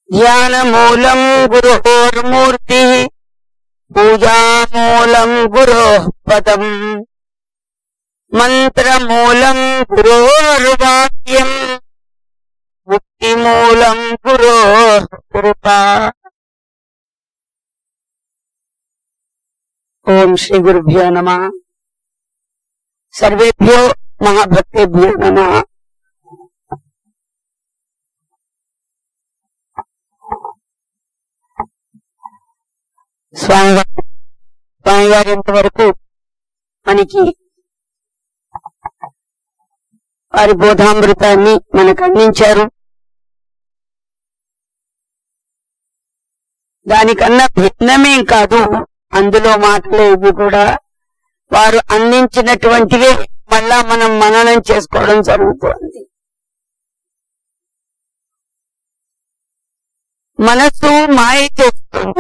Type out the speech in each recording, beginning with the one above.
ధ్యానమూలం గురోర్మూర్తి పూజామూలం గురోః పదం మంత్రమూలం గురోర్వాక్యం ముక్తిమూలం గురోః కృపా ఓం శ్రీ గురుభ్యో నమ సర్వేభ్యో మహాభక్తేభ్యో నమ స్వామివారి స్వామివారి ఇంతవరకు మనకి వారి బోధామృతాన్ని మనకు అందించారు దానికన్నా భిన్నమేం కాదు అందులో మాటలు ఇవి కూడా వారు అందించినటువంటివే మళ్ళా మనం మననం చేసుకోవడం జరుగుతోంది మనస్సు మాయ చేస్తుంది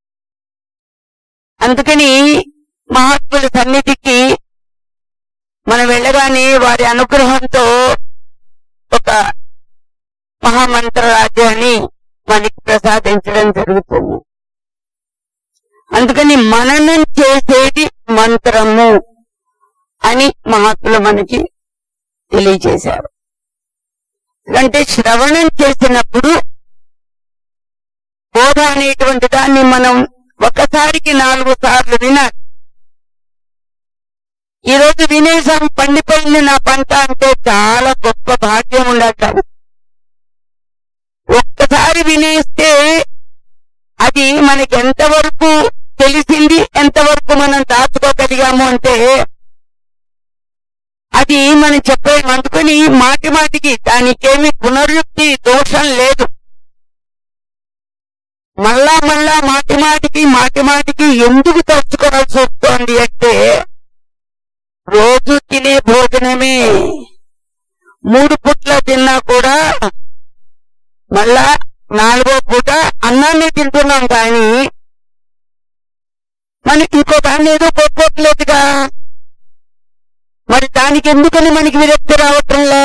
అందుకని మహాత్ముల సన్నిధికి మనం వెళ్ళగానే వారి అనుగ్రహంతో ఒక మహామంత్ర రాజ్యాన్ని మనకి ప్రసాదించడం జరుగుతుంది అందుకని మననం చేసేది మంత్రము అని మహాత్ములు మనకి తెలియజేశారు అంటే శ్రవణం చేసినప్పుడు బోధ అనేటువంటి దాన్ని మనం ఒకసారికి నాలుగు సార్లు వినాలి ఈ రోజు వినేసాం పండిపోయింది నా పంట అంటే చాలా గొప్ప భాగ్యం ఉండాలి ఒక్కసారి వినేస్తే అది మనకి ఎంతవరకు తెలిసింది ఎంతవరకు మనం దాచుకోగలిగాము అంటే అది మనం చెప్పే అందుకని మాటి మాటికి దానికేమి పునరుక్తి దోషం లేదు మళ్ళా మళ్ళా మాటి మాటికి మాటి మాటికి ఎందుకు తలుచుకోవాల్సి వస్తోంది అంటే రోజు తినే భోజనమే మూడు పుట్ల తిన్నా కూడా మళ్ళా నాలుగో పూట అన్నాన్ని తింటున్నాం కానీ మనకి ఇంకో దాన్ని ఏదో కొట్టుకోవట్లేదుగా మరి దానికి ఎందుకని మనకి విరక్తి రావట్లే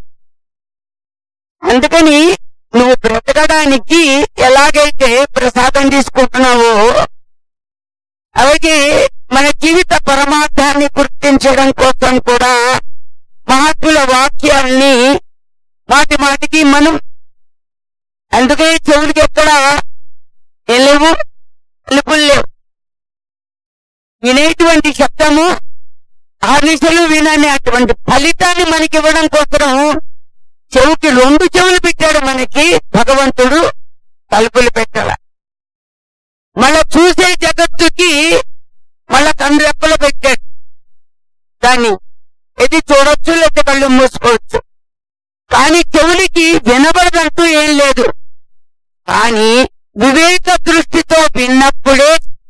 అందుకని నువ్వు బ్రతకడానికి ఎలాగైతే ప్రసాదం తీసుకుంటున్నావో అలాగే మన జీవిత పరమార్థాన్ని గుర్తించడం కోసం కూడా మహాత్ముల వాక్యాల్ని మాటి మాటికి మనం అందుకే చెవులకి ఎక్కడ ఎలువు ఎలుపులు లేవు వినేటువంటి శబ్దము ఆర్నిసలు వినని అటువంటి ఫలితాన్ని మనకి ఇవ్వడం కోసం చెవుకి రెండు చెవులు పెట్టాడు మనకి భగవంతుడు తలుపులు పెట్టాల మళ్ళా చూసే జగత్తుకి మళ్ళా కండ్రెప్పలు పెట్టాడు దాన్ని ఇది చూడొచ్చు లేకపోతే కళ్ళు మూసుకోవచ్చు కానీ చెవులకి వినబడదంటూ ఏం లేదు కానీ వివేక దృష్టితో విన్నప్పుడే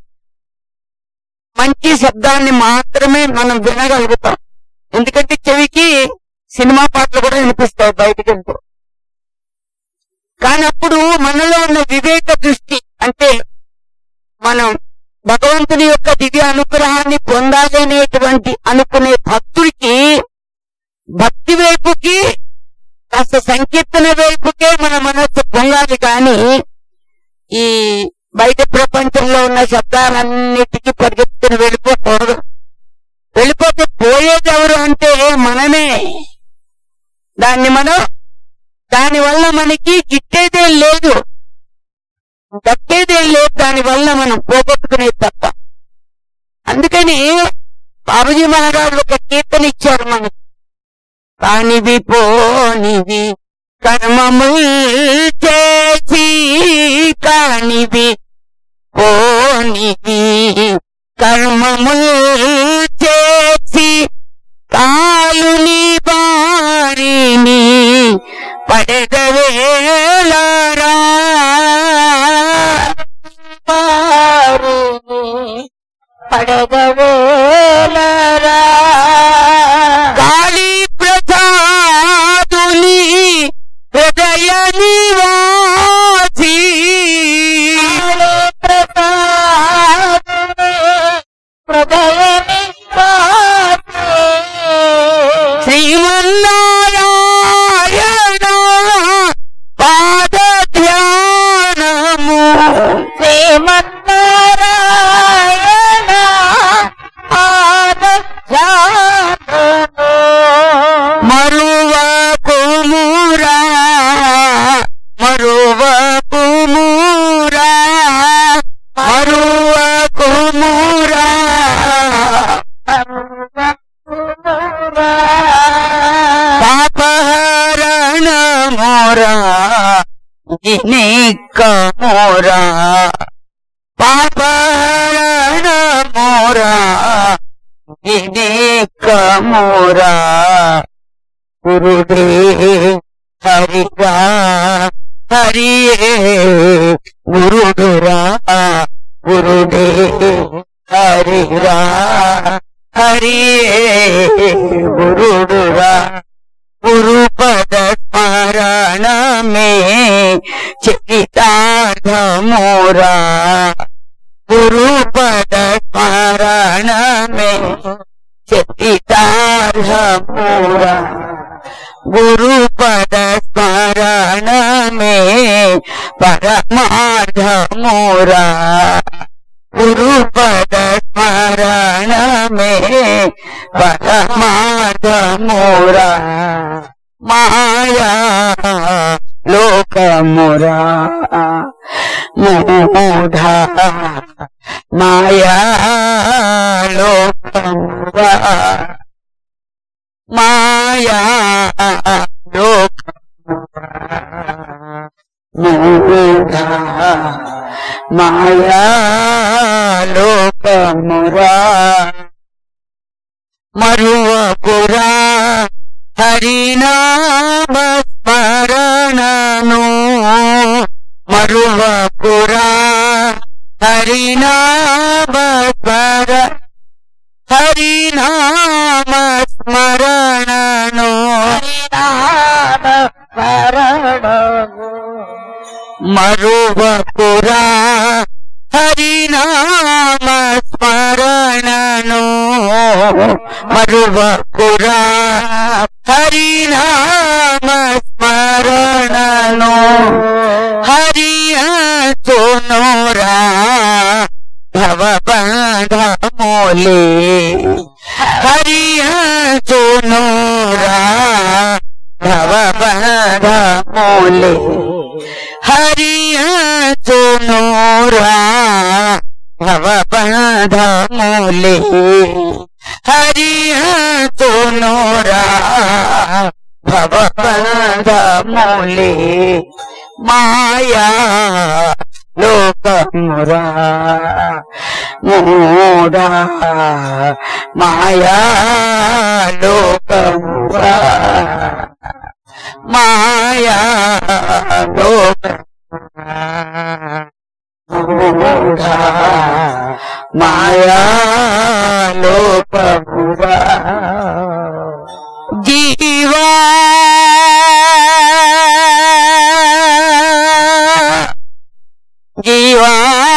మంచి శబ్దాన్ని మాత్రమే మనం వినగలుగుతాం ఎందుకంటే చెవికి సినిమా పాటలు కూడా వినిపిస్తాయి బయటికి వెళ్తే కానీ అప్పుడు మనలో ఉన్న వివేక దృష్టి అంటే మనం భగవంతుని యొక్క దివ్య అనుగ్రహాన్ని పొందాలి అనేటువంటి అనుకునే భక్తుడికి భక్తి వైపుకి కాస్త సంకీర్తన వైపుకే మన మనస్సు పొంగాలి కానీ ఈ బయట ప్రపంచంలో ఉన్న శబ్దాలన్నిటికీ పరిగెత్తుకుని వెళ్ళిపోకూడదు వెళ్ళిపోతే పోయేది ఎవరు అంటే మనమే దాన్ని మనం దాని వల్ల మనకి గిట్టేదేం లేదు దక్కేదేం లేదు దాని వల్ల మనం పోగొట్టుకునేది తప్ప అందుకని బాబుజీ మహారాజు ఒక కీర్తన ఇచ్చారు మనకి కానివి పోనివి కర్మము చేసి కానివి పోనివి కర్మము చేసి కాలుని బారిని పడగవేలారా బారిని పడగవేలారా కాళీ ప్రసాదుని హృదయ నివాసి హృదయ శ్రీమన్నారాయణ పాద ధ్యాన నిక్కమోరా పాపహరణ మోరా నిక్కమోరా గురుడే హరిరా హరియే గురుడురా గురుడే హరిరా హరియే గురుడురా గురుపద స్మరణమే చరితార్థమోరా గురుపద స్మరణమే చరితార్థమోరా గురుపద స్మరణమే పరమార్థమోరా గురుపద స్మరణమే పరమార్థమోరా మాయా లోకమురా మూఢ మాయా లోకమురా మాయా లోకమురా మూఢ మాయా లోకమురా మరువపురా హరినామ స్మరణను మరువపురా హరినామ స్మర హరినామ స్మరణను హరినామ స్మరణను మరువపురా హరినామ స్మరణను మరువపురా హరినామ స్మరణను హరియ సునోరా భవబంధమూలే హరియ సునోరా భవబంధమూలే హరియ సునోరా భవబంధమూలే హరియ సునోరా భవబంధమూలే మాయా లోకమురా మూఢ మాయా లోకమురా మాయా లోకమురా మూఢ మాయా లోకమురా జీవా జీవా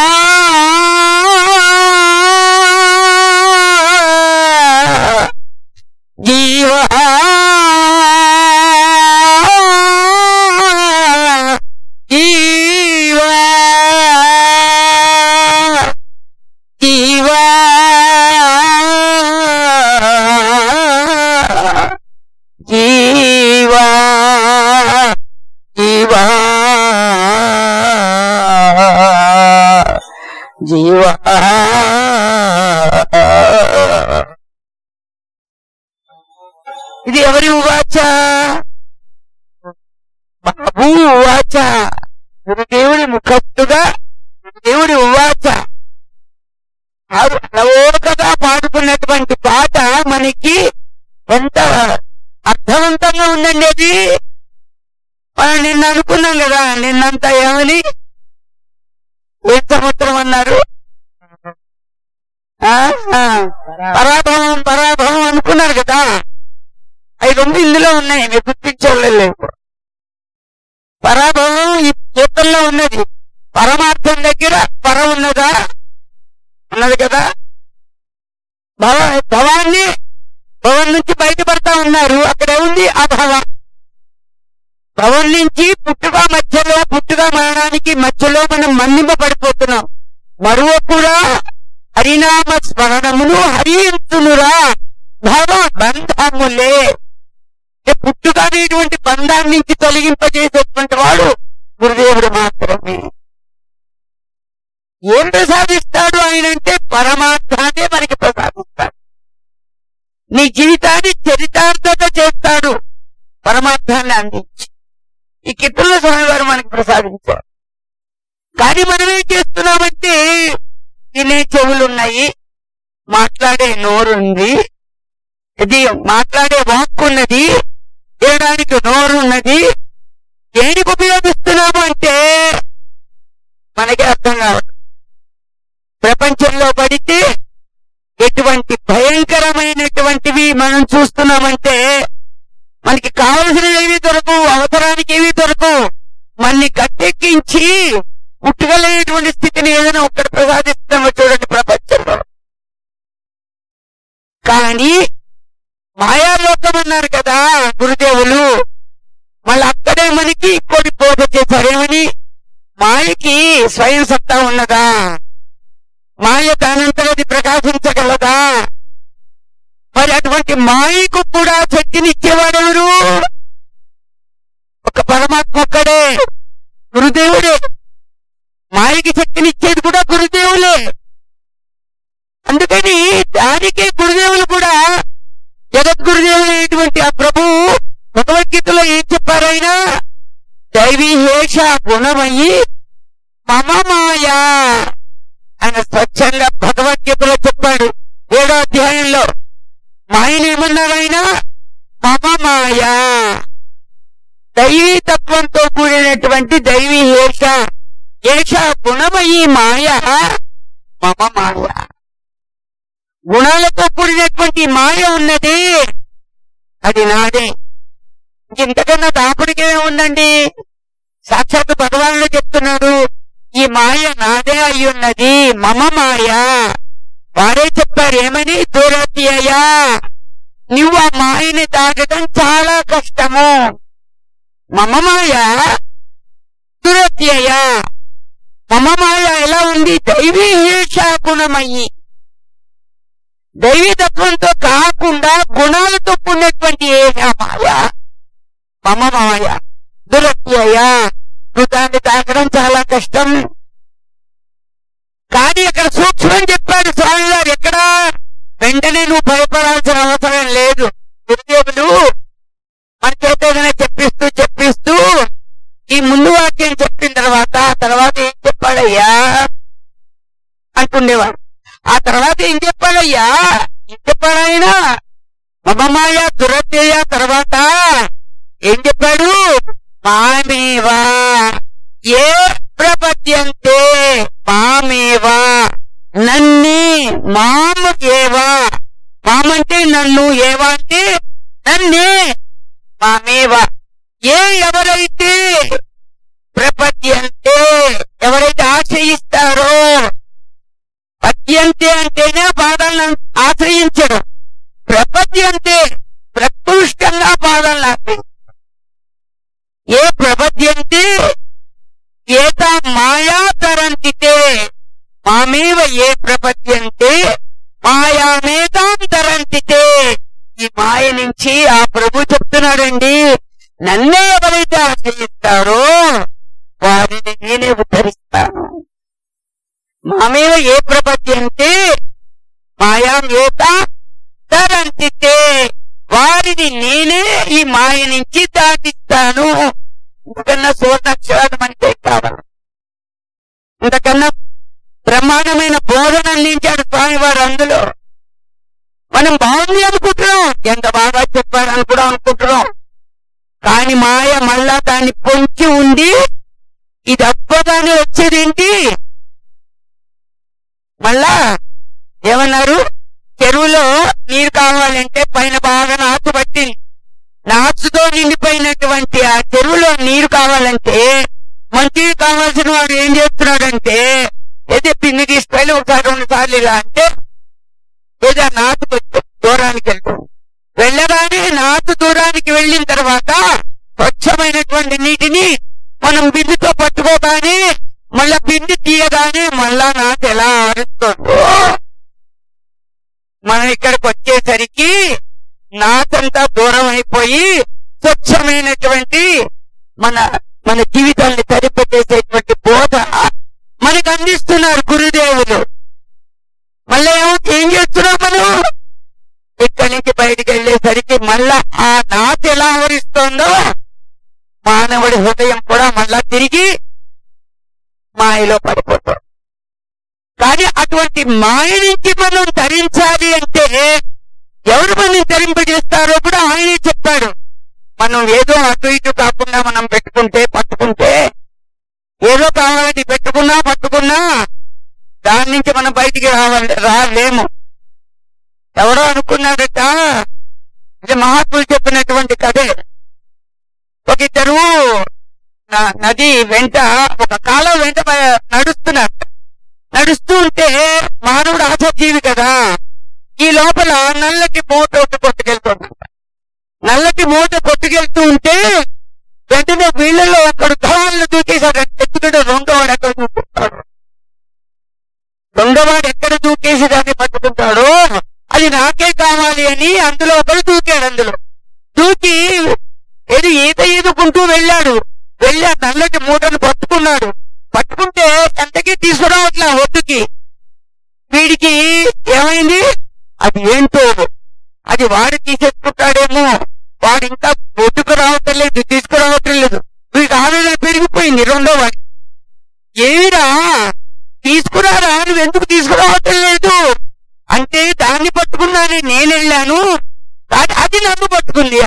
జీవా జీవా జీవా జీవా జీవా జీవా ఇది ఎవరి ఉవాచ బాబు ఉవాచ గురుదేవుడి ముఖత్తుగా గురుదేవుడి ఉవాచ అలవోకగా పాడుకున్నటువంటి పాట మనకి ఎంత అర్థవంతంగా ఉందండి అది మనం నిన్న అనుకున్నాం కదా నిన్నంతా ఏమని ఏ సంవత్సరం అన్నారు ఆ? ఆ. పరాభవం పరాభవం అనుకున్నారు కదా అవి రెండు ఇందులో ఉన్నాయి మీరు గుర్తించలేదు పరాభవం ఈ కీర్తనలో ఉన్నది పరమార్థం దగ్గర పర ఉన్నదా ఉన్నది కదా భవ భవాన్ని భవన్ నుంచి బయటపడతా ఉన్నారు అక్కడ ఉంది అభవ భవన్ నుంచి పుట్టుక మధ్యలో పుట్టుక మరణానికి మధ్యలో మనం మన్నింపబడిపోతున్నాం మరువ కూడా హరినామ స్మరణమును హరియునురా భవ బంధములే అంటే పుట్టుక అనేటువంటి బంధాన్ని నుంచి తొలగింపజేసేటువంటి వాడు గురుదేవుడు మాత్రమే ఏం ప్రసాదిస్తాడు ఆయన అంటే పరమార్థాన్ని మనకి ప్రసాదిస్తాడు నీ జీవితాన్ని చరితార్థత చేస్తాడు పరమార్థాన్ని అందించి ఈ కీర్తనల స్వామి వారు మనకి ప్రసాదించారు కానీ మనం ఏం చేస్తున్నామంటే వినే చెవులున్నాయి మాట్లాడే నోరుంది ఇది మాట్లాడే వాక్కు ఉన్నది చేయడానికి నోరు ఉన్నది దేనికి ఉపయోగిస్తున్నాము అంటే మనకి అర్థం కావడం ప్రపంచంలో పడితే ఎటువంటి భయంకరమైనటువంటివి మనం చూస్తున్నామంటే మనకి కావలసినవి ఏవి దొరకవు అవసరానికి ఏవి దొరకవు మనని గట్టెక్కించి పుట్టుకలేనటువంటి స్థితిని ఏదైనా ఒక్కటి ప్రసాదిస్తున్నామో చూడండి ప్రపంచంలో కానీ మాయాలోకం అన్నారు కదా గురుదేవులు మళ్ళీ అక్కడే మనకి ఇంకోటి బోధ చేశారేమని మాయకి స్వయం సత్తా ఉన్నదా మాయ దానంతరది ప్రకాశించగలదా మరి అటువంటి మాయకు కూడా శక్తిని ఇచ్చేవాడెవరు ఒక పరమాత్మ ఒక్కడే గురుదేవుడే మాయకి శక్తిని ఇచ్చేది కూడా గురుదేవులే అందుకని దానికే గురుదేవులు కూడా జగద్గురుదేవులైనటువంటి ఆ ప్రభు భగవద్గీతలో ఏం చెప్పారైనా దైవీ హేష గుణమయ్యి మమ మాయా ఆయన స్వచ్ఛంగా భగవద్గీతలో చెప్పాడు ఏడో అధ్యాయంలో మాయను ఏమన్నారు ఆయన మమ మాయా దైవీ తత్వంతో కూడినటువంటి దైవీ హేష ఏష గుణమయ్యి మాయ మమ మాయ గుణాలతో కూడినటువంటి మాయ ఉన్నది అది నాదే ఇంతకన్నా దాపుడికే ఉందండి సాక్షాత్ భగవానుడు చెప్తున్నాడు ఈ మాయ నాదే అయి ఉన్నది మమ మాయ వారే చెప్పారు ఏమని దురత్యయ నువ్వు ఆ మాయని దాటడం చాలా కష్టము మమ మాయ దురత్యయ మమ మాయ ఎలా ఉంది దైవీ హేషా గుణమయ్యి దైవీ తత్వంతో కాకుండా గుణాలతో కూడినటువంటి ఏ మాయ మమ మాయ దురత్యయ నువ్వు దాన్ని తాకడం చాలా కష్టం కానీ అక్కడ సూక్ష్మం చెప్పాడు స్వామి గారు ఎక్కడ వెంటనే నువ్వు భయపడాల్సిన అవసరం లేదు గురుదేవులు మన చేత ఏదైనా చెప్పిస్తూ చెప్పిస్తూ ఈ ముందు వాక్యం చెప్పిన తర్వాత ఆ తర్వాత ఏం చెప్పాడయ్యా అంటుండేవాడు ఆ తర్వాత ఏం చెప్పాడయ్యా ఏం చెప్పాడు ఆయన మమమాయ దురత్యయ తర్వాత ఏం చెప్పాడు మామేవా ఏ ప్రపద్యంతే మామేవా నన్నే మాము ఏవా మామంటే నన్ను ఏవా అంటే నన్నే మామేవా ఏ ఎవరైతే ప్రపద్యంతే ఎవరైతే ఆశ్రయిస్తారో పద్యంతే అంటేనే పాదాలను ఆశ్రయించడం ప్రపద్యంతే ప్రకృష్టంగా పాదాలను ఆశ్రయించడం ఏ ప్రపద్యంతే ఏత మాయా తరంతితే మామేవ ఏ ప్రపద్యంతే మాయామేతాం తరంతితే ఈ మాయ నుంచి ఆ ప్రభు చెప్తున్నాడండి నన్నే ఎవరైతే ఆశ్రయిస్తారో వారిని నేనే ఉద్ధరిస్తాను మామేవ ఏ ప్రపద్యంతే మాయాం ఏత తరంతితే వారిని నేనే ఈ మాయ నుంచి దాటిస్తాను ఇంతకన్నా సువర్ణాక్షరాలు మనకే కావాలి ఇంతకన్నా బ్రహ్మాండమైన బోధన అందించాడు స్వామివారు అందులో మనం బాగుంది అనుకుంటున్నాం ఎంత బాగా చెప్పారని కూడా అనుకుంటున్నాం కాని మాయ మళ్ళా దాన్ని పొంచి ఉంది ఇది అబ్బగానే వచ్చేదేంటి మళ్ళా ఏమన్నారు చెరువులో నీరు కావాలంటే పైన బాగా నాచు పట్టింది నాచుతో నిండిపోయినటువంటి ఆ చెరువులో నీరు కావాలంటే మంచిది కావాల్సిన వాడు ఏం చేస్తున్నాడంటే ఏదో పిన్ని తీసుకెళ్ళి ఒకసారి రెండు సార్లు ఇలా అంటే ఏదో నాటు దూరానికి వెళ్తుంది వెళ్ళగానే నాటు దూరానికి వెళ్ళిన తర్వాత స్వచ్ఛమైనటువంటి నీటిని మనం బిందుతో పట్టుకోగానే మళ్ళా బిందు తీయగానే మళ్ళా నాటు ఎలా ఆరుస్తుందో మనం ఇక్కడికి వచ్చేసరికి నాకంతా దూరం అయిపోయి స్వచ్ఛమైనటువంటి మన మన జీవితాన్ని సరిపెట్టేసేటువంటి బోధ మనకు అందిస్తున్నారు గురుదేవులు మళ్ళీ ఏమో ఏం చేస్తున్నాం మనం ఇక్కడి నుంచి బయటికి వెళ్ళేసరికి మళ్ళా ఆ నాచు ఎలా ఆవరిస్తోందో మానవ వాడి హృదయం కూడా మళ్ళా తిరిగి మాయలో పడిపోతాం కానీ అటువంటి మాయ నుంచి మనం ధరించాలి అంటే ఎవరు మనం ధరింపజేస్తారో కూడా ఆయనే చెప్పాడు మనం ఏదో అటు ఇటు కాకుండా మనం పెట్టుకుంటే పట్టుకుంటే ఏదో కావాలని పెట్టుకున్నా పట్టుకున్నా దాని నుంచి మనం బయటికి రావాలి రాలేము ఎవరో అనుకున్నారట ఇది మహాత్ములు చెప్పినటువంటి కథే ఒక ఇద్దరు న- నది వెంట ఒక కాలం వెంట బ- నడుస్తున్నారు నడుస్తూ ఉంటే మానవుడు ఆసజీవి కదా ఈ లోపల నల్లటి మూట ఒకటి కొట్టుకెళ్తుంది నల్లటి మూట కొట్టుకెళ్తూ ఉంటే వెంటనే వీళ్ళలో ఒకడు ధవాళ్ళు దూకేశాడు ఎత్తుకుంటే రెండోవాడు ఎక్కడ దూకుంటాడు రెండోవాడు ఎక్కడ దూకేసి దాన్ని పట్టుకుంటాడో అది నాకే కావాలి అని అందులో ఒకడు దూకాడు అందులో దూకి ఏది ఈత ఈదుకుంటూ వెళ్ళాడు వెళ్ళి ఆ నల్లటి మూటను పట్టుకున్నాడు పట్టుకుంటే ఎంతకీ తీసుకురావట్లే ఒడ్డుకి వీడికి ఏమైంది అది ఏంటో అది వాడు తీసేసుకుంటాడేమో వాడు ఇంకా ఒడ్డుకు రావటం లేదు తీసుకురావటం లేదు వీడికి ఆవేదన పెరిగిపోయింది రెండో వాడి ఏమిరా తీసుకురారా నువ్వు ఎందుకు తీసుకురావటం లేదు అంటే దాన్ని పట్టుకున్నానని నేను వెళ్ళాను కానీ అది నన్ను పట్టుకుంది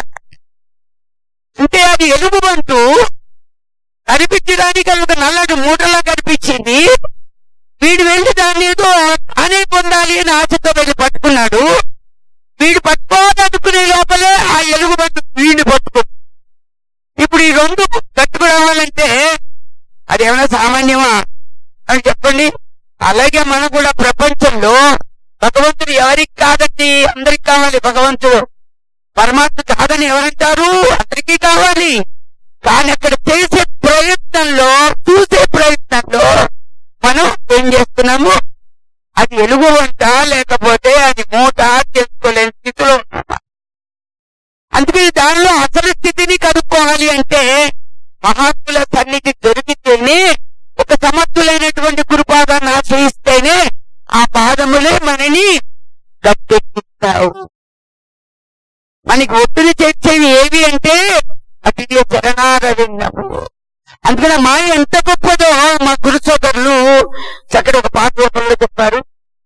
అంటే అది ఎలుగుబంటు కనిపించడానికి అది ఒక నల్లటి మూటలా కనిపించింది వీడు వెళ్ళి దాన్ని ఏదో అనే పొందాలి అని ఆశతో వెళ్ళి పట్టుకున్నాడు వీడు పట్టుకోవాలనుకునే లోపలే ఆ ఎలుగుబంటు వీడిని పట్టుకో ఇప్పుడు ఈ రెండు కట్టుకు రావాలంటే అది ఏమైనా సామాన్యమా అని చెప్పండి అలాగే మనం కూడా ప్రపంచంలో భగవంతుడు ఎవరికి కాదండి అందరికి కావాలి భగవంతుడు పరమాత్మ కాదని ఎవరంటారు అందరికీ కావాలి కానీ అక్కడ చేసే ప్రయత్నంలో చూసే ప్రయత్నంలో మనం ఏం చేస్తున్నాము అది ఎలుగు వంట లేకపోతే అది మూట తెలుసుకోలేని స్థితిలో ఉన్నాం అందుకని దానిలో అసలు స్థితిని కనుక్కోవాలి అంటే మహాత్ముల సన్నిధి దొరికితేనే ఒక సమర్థులైనటువంటి గురుపాదాన్ని ఆశ్రయిస్తేనే ఆ పాదములే మనని గట్టెక్కిస్తావు మనకి ఒత్తిడి చేర్చేవి ఏవి అంటే అతి చరణారవిందము అందుకని మాయ ఎంత గొప్పదో మా గురు సోదరులు చక్కటి ఒక పాట రూపంలో చెప్పారు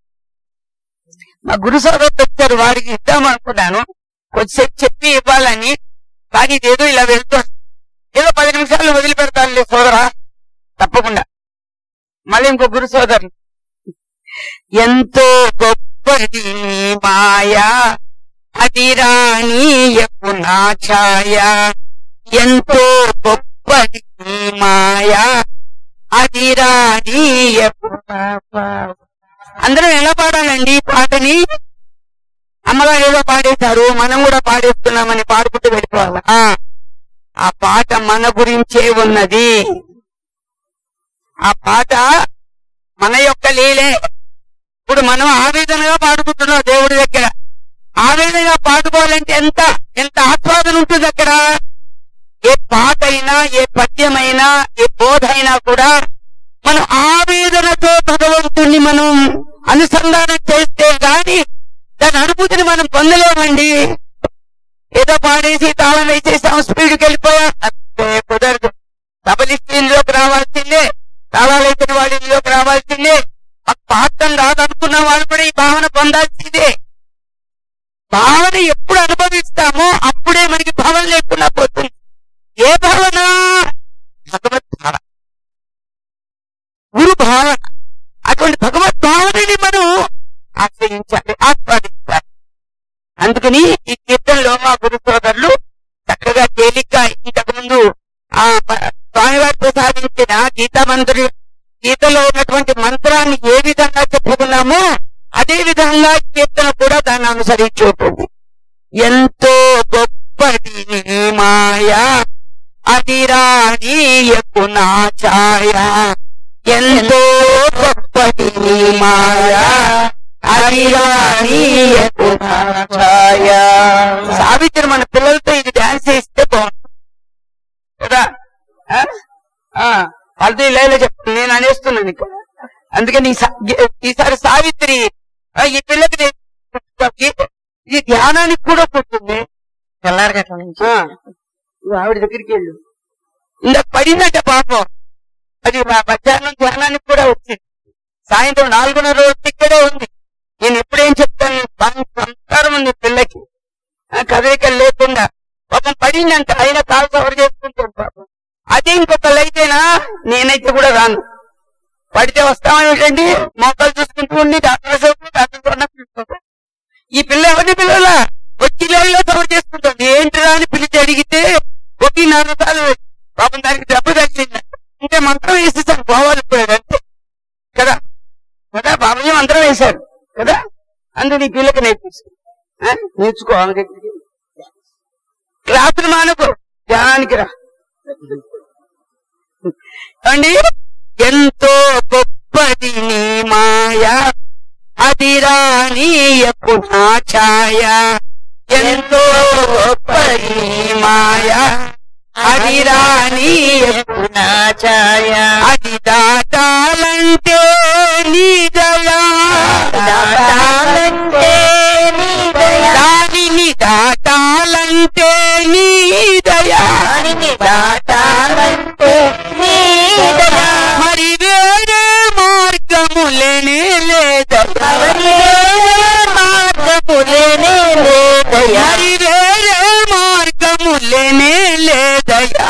మా గురు సోదరులు వచ్చారు వారికి ఇద్దామనుకున్నాను కొద్దిసేపు చెప్పి ఇవ్వాలని కానీ ఇదేదో ఇలా వెళ్తుంది ఏదో పది నిమిషాలు వదిలిపెడతానులే సోదరా తప్పకుండా మళ్ళీ ఇంకో గురు సోదరులు ఎంతో గొప్పది నీ మాయా అది రాణీయపు నా ఛాయ ఎంతో గొప్పది నీ మాయా అది రాణీయపు నా పాయ. అందరం ఎలా పాడాలండి ఈ పాటని అమ్మగారు ఏదో పాడేశారు మనం కూడా పాడేస్తున్నామని పాడుకుంటూ వెళ్ళిపోవాలి ఆ, ఆ పాట మన గురించే ఉన్నది ఆ పాట మన యొక్క లీలే ఇప్పుడు మనం ఆవేదనగా పాడుకుంటున్నాం దేవుడి దగ్గర ఆవేదనగా పాడుకోవాలంటే ఎంత ఎంత ఆస్వాదన ఉంటుంది అక్కడ ఏ పాట అయినా ఏ పద్యమైనా ఏ బోధ అయినా కూడా మనం ఆవేదనతో భగవంతుణ్ణి మనం అనుసంధానం చేస్తే గాని దాని అనుభూతిని మనం పొందలేమండి ఏదో పాడేసి తాళం వేసేసాం స్పీడ్కి వెళ్ళిపోయాం అంతే కుదరదు తబలిస్తే ఇందులోకి రావాల్సిందే తాళాలు వేసిన వాడు ఇందులోకి రావాల్సిందే మాకు పాఠం రాదనుకున్న వాళ్ళు కూడా ఈ భావన పొందాల్సిందే భావన ఎప్పుడు అనుభవిస్తామో అప్పుడే మనకి భావన లేకుండా పోతుంది ఏ భావన భగవత్ భావన గురు భావన అటువంటి భగవత్ భావనని మనం ఆశ్రయించాలి ఆస్వాదించాలి అందుకని ఈ కీర్తనలో మా గురు సోదరులు చక్కగా తేలిగ్గా ఇంతకు ముందు ఆ ప- స్వామివారి ప్రసాదించిన గీతా మంత్రి గీతలో ఉన్నటువంటి మంత్రాన్ని ఏ విధంగా చెప్పుకున్నామో అదే విధంగా ఈ కీర్తన కూడా దాన్ని అనుసరించి ఉంటుంది ఎంతో గొప్పది నీ మాయా అది రానీయకు నా ఛాయ ఎంతో గొప్పది నీ మాయా అది రానీయకు నా ఛాయ సావిత్రి మన పిల్లలతో ఇది డాన్స్ చేస్తే బాగుంటుంది కదా ఆ? ఆ, వాళ్ళతో ఇలా చెప్తాను నేను అనేస్తున్నాను ఇక్కడ అందుకని ఈ సా- ఈసారి సావిత్రి ఆ, ఈ పిల్లకి నేను గీత- ఇది ధ్యానానికి కూడా పుట్టింది తెల్లారి గట్ల నుంచి ఆ, నువ్వు ఆవిడ దగ్గరికి వెళ్ళు ఇందాక పడిందంట పాపం అది మా మధ్యాహ్నం ధ్యానానికి కూడా వచ్చింది సాయంత్రం నాలుగున్నర రోజు ఇక్కడే ఉంది నేను ఎప్పుడేం చెప్తాను బాగా సంస్కారం ఉంది పిల్లకి ఆ కదలికలు లేకుండా పాపం పడిందంట అయినా కాలు కవర్ చేసుకుంటాం పాపం అదే ఇంకొక లైతేనా నేనైతే కూడా రాను పడితే వస్తామేమిటండి మోకాలు చూసుకుంటూ ఉండి డాక్టర్ సేపు డాక్టర్ కూడా పిలుచుకుంటాం ఈ పిల్ల ఎవరిని పిల్లల వచ్చి లైన్లో కవర్ చేసుకుంటుంది ఏంటిరా అని పిలిచి అడిగితే ఒకటిన్నర సార్లు పాపం దానికి దెబ్బ తగిలింది ఇంకా మంత్రం వేసేసాను పోవాలి పోయాడు అంతే కదా కదా బాబాజీ మంత్రం వేశారు కదా అందుకు నీ పిల్లకి నేర్పించు ఆ? నేర్చుకో ఆమె దగ్గరికి క్లాసులు మానుకో ధ్యానానికి రా అండి ఎంతో గొప్పది నీ మాయ అది రానీయకు నా ఛాయ ఎంతో గొప్పది నీ మాయ అది రానీయకు నా ఛాయ అది దాటాలంటే నీ దయా దాటాలంటే నీ దయా దానిని దాటాలంటే నీ దయా దానిని దాటాలంటే నీ దయా మరి వేరే మార్గములేనే లేదయా మార్గములేనే లేదయా మరి వేరే మార్గములేనే లేదయా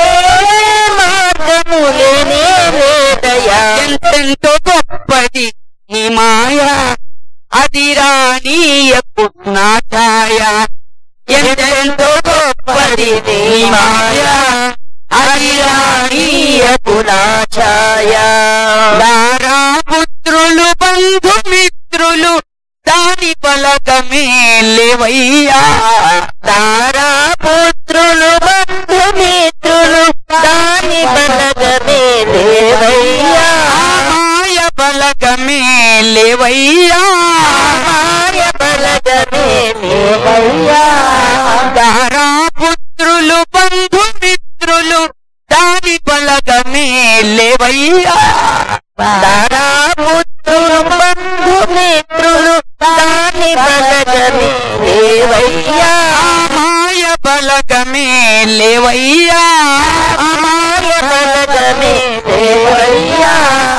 మార్గములేనే లేదయా ఎంతెంతో గొప్పది నీ మాయా అది రానీయకు నా ఛాయ ఎంతెంతో గొప్పది నీ మాయా అది రానీయకు నా ఛాయ దారా పుత్రులు బంధుమిత్రులు దాని పలకమే లేవయ్యా దారా పుత్రులు బంధుమిత్రులు దాని పలకమే లేవయ్యా మాయ పలకమే లేవయ్యా మాయ పలకమే లేవయ్యా దారా పుత్రులు బంధుమిత్రులు దాని పలకమే లేవయ్యా దారా పుత్రులు బంధుమిత్రులు దాని పలకమే లేవయ్యా మాయ పలకమే లేవయ్యా మాయ పలకమే లేవయ్యా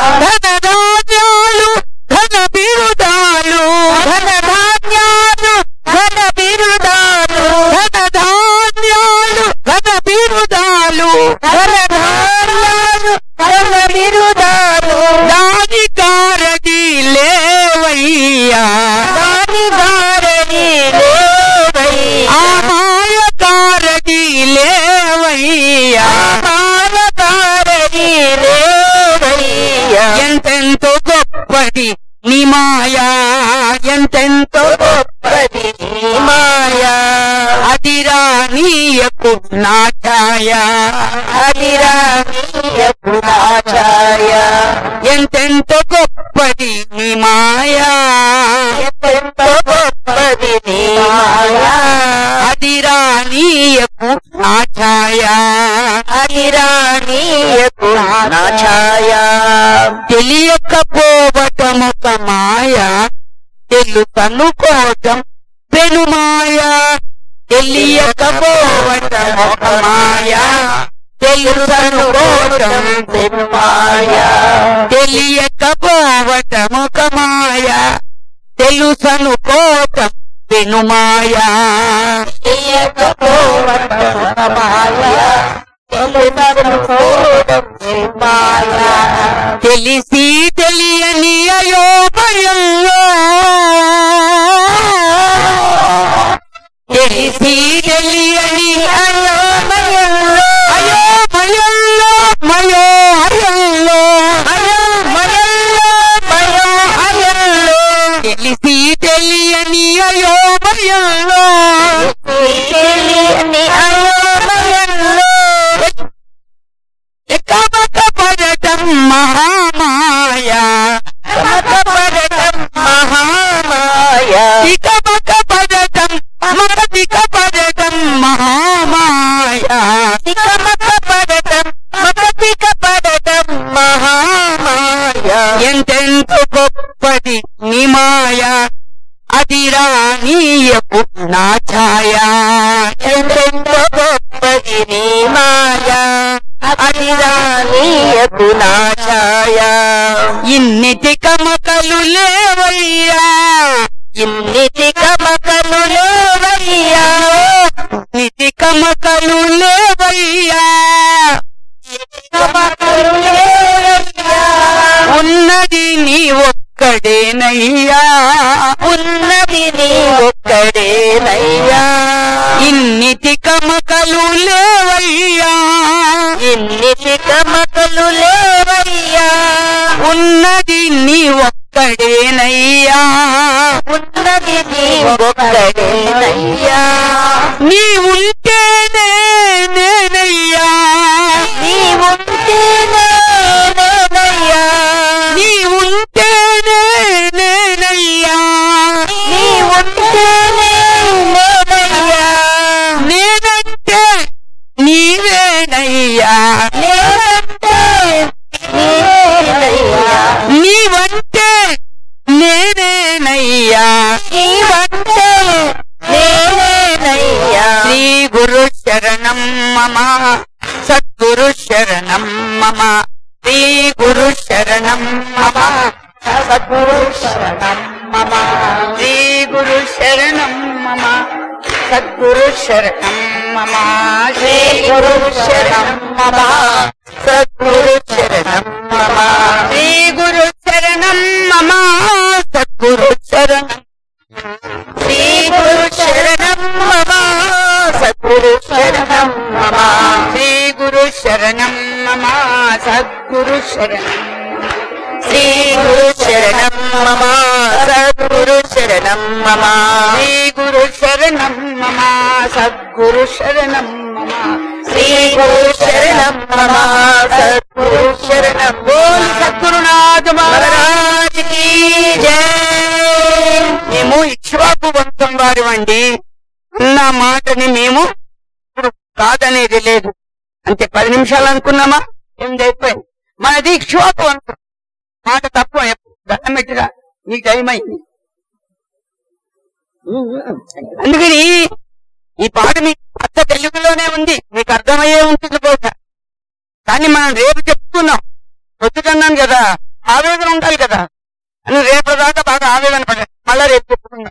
ధనధాన్యాలు ధన బిరుదాలు ధనధాన్యాలు ధన బిరుదాలు ధనధాన్యాలు ధన బిరుదాలు ధనధాన్యాలు ధన బిరుదాలు దాని కారడి లేవయ్యా దాని కారడి లేవయ్యా మాయ కారడి లేవయ్యా మాయ కారడి లేవయ్యా ఎంతెంతో గొప్పది నీ మాయా ఎంతెంతో గొప్పది నీ మాయా అది రానీయకు నా ఛాయ అది రానీయకు నా ఛాయ ఎంతెంతో గొప్పది నీ మాయా ఎంతెంతో గొప్పది నీ మాయా అది రానీయకు నా ఛాయ అది రానీయకు నా ఛాయ తెలియకపోవటము ఒక మాయ తెలుసనుకోవటం పెనుమాయ తెలియకపోవటం ఒక మాయ తెలుసనుకోవటం పెనుమాయ తెలియకపోవటం ఒక మాయ తెలుసనుకోవటం పెనుమాయ తెలియకపోవటం ఒక మాయ తెలిసి తెలియని అయోమయంలో తెలిసి తెలియని అయోమయంలో అయోమయంలో మయో హయంలో అయోమయంలో మయో హయంలో తెలిసి తెలియని అయోమయంలో తెలియని అయోమయంలో కమకపడటం మహామాయ కమకపడటం మహామాయ ఇకమకపడటం మకదికపడటం మహామాయ ఇన్నిటి కమకలు లేవయ్యా ఇన్నిటి కమకలు లేవయ్యా నితి కమకలు లేవయ్యా కమకలు లేవయ్యా ఉన్నది నీ ఒక్కడేనయ్యా ఉన్నది నీ ఒక్కడేనయ్యా ఇన్నిటి కమకలు లేవయ్యా ఇన్నిటి కమకలు లేవయ్యా ఉన్నది నీ ఒక్కడేనయ్యా ఉన్నది నీ ఒక్కడేనయ్యా నీ ఉంటేనే నేనయ్యా నీ ఉంటేనే నేనయ్యా నీ ఉంటేనే నేనయ్యా నీ ఉంటేనే నేనయ్యా నేనంటే నీవేనయ్యా నేనంటే నేనయ్యా నీవంటే నేనేనయ్యా నీవంటే నేనేనయ్యా శ్రీ గురు శరణం మమ సద్గురు శరణం మమ శ్రీ గురు శరణం మమ సద్గురు శరణం మమ శ్రీ గురు శరణం మమ సద్గురు శరణం మమ శ్రీ గురు శరణం మమ సద్గురు శరణం మమ శ్రీ గురు శరణం మమ సద్గురు శరణం శ్రీ గురు శరణం మమ సద్గురు శరణం మమ శ్రీ గురు శరణం మమ సద్గురు శరణం శ్రీ గురు శరణం మమ సద్గురు శరణం మమ శ్రీ గురు శరణం మమ సద్గురు శరణం మమ శ్రీ గురు శరణం మమ సద్గురు శరణం బోల్ సద్గురునాథ మహారాజ్ కీ జై మేము ఇక్ష్వాకు వంశం వారివండి నా మాటని మేము ఇప్పుడు కాదనేది లేదు అంతే పది నిమిషాలు అనుకున్నామా ఏం అయిపోయింది మనది ఇక్ష్వాకు వంశం మాట తక్కువ దండం పెట్టిరా నీ టైం అయింది అందుకని ఈ పాట మీకు అత్త తెలుగులోనే ఉంది మీకు అర్థమయ్యే ఉంటుంది బహుశా కానీ మనం రేపు చెప్తున్నాం పొద్దుటన్నాను కదా ఆవేదన ఉండాలి కదా అని రేపు దాకా బాగా ఆవేదన పడ్డా మళ్ళా రేపు